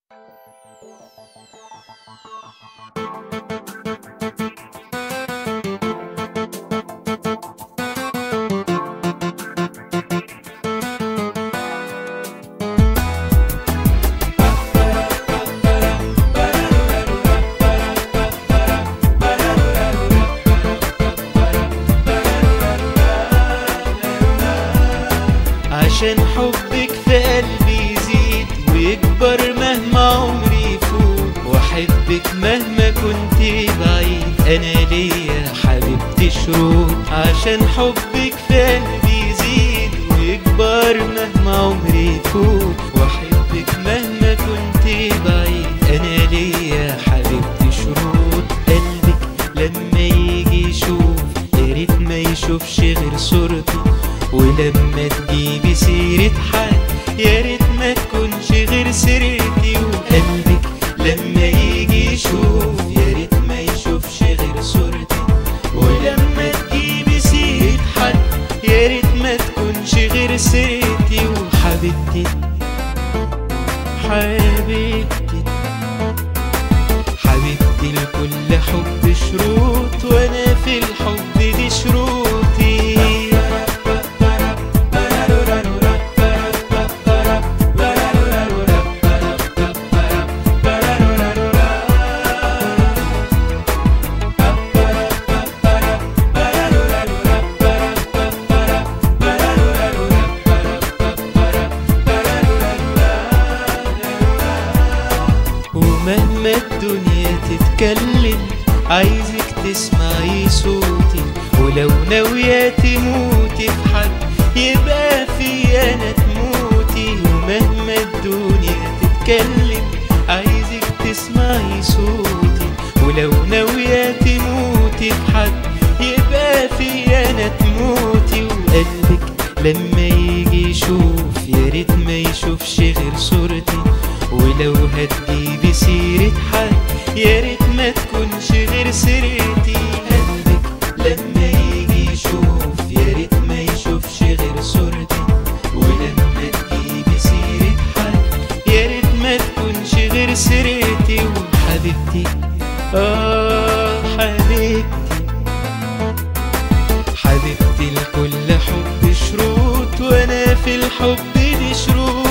عشان حبك في قلبي يزيد ويكبر مهما عمري يفوت واحبك مهما كنت بعيد انا ليا حبيبتي شروط عشان حبك في قلبي يزيد ويكبر مهما عمري يفوت واحبك مهما كنت بعيد انا ليا حبيبتي شروط قلبك لما يجي يشوف يا ريت ما يشوفش غير صورتي ولما تجيبي سيرة حد يا ريت ما تكونش غير سيرتي وقلبك لما يجي يشوف يا ريت ما يشوفش غير صورتي ولما تجيبي سيرة حد يا ريت ما تكونش غير سيرتي وحبيبتي حبيبتي حبيبتي لكل حب شروط وانا في الحب دي شروطي ومهما الدنيا تتكلم عايزك تسمعي صوتي ولو ناوية تموتي في حد يبقى في انا تموتي ومهما الدنيا تتكلم عايزك تسمعي صوتي ولو ناوية تموتي في حد يبقى في انا تموتي وقلبك لما يجي يشوف يا ريت ما يشوفش غير صورتي ولو هتجيبي سيرة حد يا ريت ما تكونش غير سيرتي قلبك لما يجي يشوف يا ريت ما يشوفش غير صورتي ولما تجيبي سيرة حد يا ريت ما تكونش غير سيرتي وحبيبتي اه حبيبتي حبيبتي لكل حب شروط وانا في الحب دي شروط